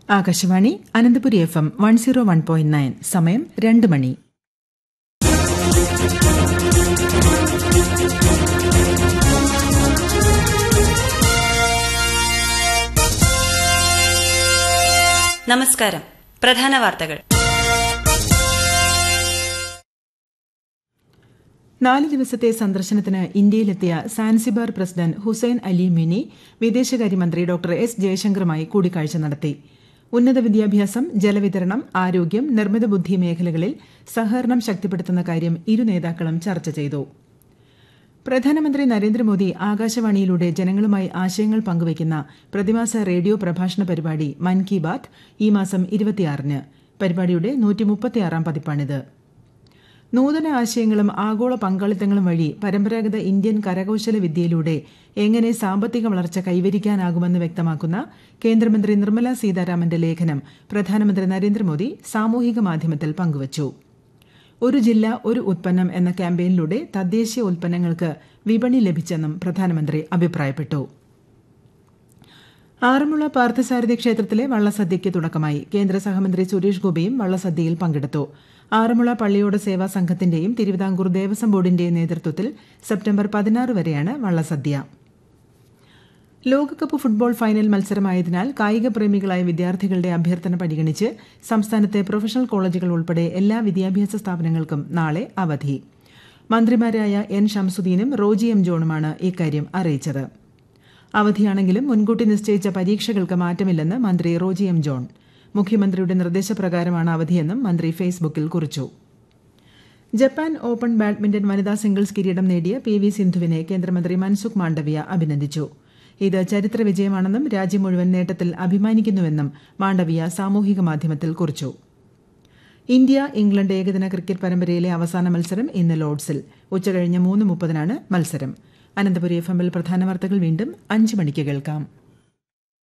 Akashvani Ananthapuri F M one zero one point nine സമയം രണ്ട് മണി നമസ്കാരം പ്രധാന വാർത്തകൾ നാല് ദിവസത്തെ സന്ദർശനത്തിന് ഇന്ത്യയിലെത്തിയ Zanzibar president Hussain Ali Mwinyi വിദേശകാര്യമന്ത്രി ഡോക്ടർ എസ് ജയശങ്കറുമായി കൂടിക്കാഴ്ച നടത്തി ഉന്നത വിദ്യാഭ്യാസം ജലവിതരണം ആരോഗ്യം നിർമ്മിത ബുദ്ധി മേഖലകളിൽ സഹകരണം ശക്തിപ്പെടുത്തുന്ന കാര്യം ഇരു നേതാക്കളും ചർച്ച ചെയ്തു പ്രധാനമന്ത്രി നരേന്ദ്രമോദി ആകാശവാണിയിലൂടെ ജനങ്ങളുമായി ആശയങ്ങൾ പങ്കുവയ്ക്കുന്ന പ്രതിമാസ റേഡിയോ പ്രഭാഷണ പരിപാടി മൻ കി ബാത് ഈ മാസം ഇരുപത്തിയാറിന് പരിപാടിയുടെ നൂറ്റിമുപ്പത്തിയാറാം പതിപ്പാണിത് നൂതന ആശയങ്ങളും ആഗോള പങ്കാളിത്തങ്ങളും വഴി പരമ്പരാഗത ഇന്ത്യൻ കരകൌശല വിദ്യയിലൂടെ എങ്ങനെ സാമ്പത്തിക വളർച്ച കൈവരിക്കാനാകുമെന്ന് വ്യക്തമാക്കുന്ന കേന്ദ്രമന്ത്രി നിർമ്മല സീതാരാമന്റെ ലേഖനം പ്രധാനമന്ത്രി നരേന്ദ്രമോദി സാമൂഹിക മാധ്യമത്തിൽ പങ്കുവച്ചു ഒരു ജില്ല ഒരു ഉത്പന്നം എന്ന ക്യാമ്പയിനിലൂടെ തദ്ദേശീയ ഉൽപ്പന്നങ്ങൾക്ക് വിപണി ലഭിച്ചെന്നും പ്രധാനമന്ത്രി അഭിപ്രായപ്പെട്ടു ആറന്മുള പാർത്ഥസാരഥി ക്ഷേത്രത്തിലെ വള്ളസദ്യയ്ക്ക് തുടക്കമായി കേന്ദ്ര സഹമന്ത്രി സുരേഷ് ഗോപിയും വള്ളസദ്യയിൽ പങ്കെടുത്തു ആറന്മുള പള്ളിയോട് സേവാ സംഘത്തിന്റെയും തിരുവിതാംകൂർ ദേവസ്വം ബോർഡിന്റെയും നേതൃത്വത്തിൽ സെപ്റ്റംബർ പതിനാറ് വരെയാണ് വള്ളസദ്യ ലോകകപ്പ് ഫുട്ബോൾ ഫൈനൽ മത്സരമായതിനാൽ കായിക പ്രേമികളായ വിദ്യാർത്ഥികളുടെ അഭ്യർത്ഥന പരിഗണിച്ച് സംസ്ഥാനത്തെ പ്രൊഫഷണൽ കോളേജുകൾ ഉൾപ്പെടെ എല്ലാ വിദ്യാഭ്യാസ സ്ഥാപനങ്ങൾക്കും നാളെ അവധി മന്ത്രിമാരായ എൻ ഷംസുദ്ദീനും റോജി എം ജോണുമാണ് ഇക്കാര്യം അറിയിച്ചത് അവധിയാണെങ്കിലും മുൻകൂട്ടി നിശ്ചയിച്ച പരീക്ഷകൾക്ക് മാറ്റമില്ലെന്ന് മന്ത്രി റോജി എം ജോൺ മുഖ്യമന്ത്രിയുടെ നിർദ്ദേശപ്രകാരമാണ് അവധിയെന്നും മന്ത്രി ഫേസ്ബുക്കിൽ കുറിച്ചു ജപ്പാൻ ഓപ്പൺ ബാഡ്മിന്റൺ വനിതാ സിംഗിൾസ് കിരീടം നേടിയ പി വി സിന്ധുവിനെ കേന്ദ്രമന്ത്രി മൻസുഖ് മാണ്ഡവ്യ അഭിനന്ദിച്ചു ഇത് ചരിത്ര വിജയമാണെന്നും രാജ്യം മുഴുവൻ നേട്ടത്തിൽ അഭിമാനിക്കുന്നുവെന്നും മാണ്ഡവ്യ സാമൂഹിക മാധ്യമത്തിൽ കുറിച്ചു ഇന്ത്യ ഇംഗ്ലണ്ട് ഏകദിന ക്രിക്കറ്റ് പരമ്പരയിലെ അവസാന മത്സരം ഇന്ന് ലോർഡ്സിൽ ഉച്ചകഴിഞ്ഞ് മൂന്ന് മുപ്പതിനാണ് മത്സരം അനന്തപുരി എഫ് എമ്മിൽ പ്രധാന വാർത്തകൾ വീണ്ടും അഞ്ച് മണിക്ക് കേൾക്കാം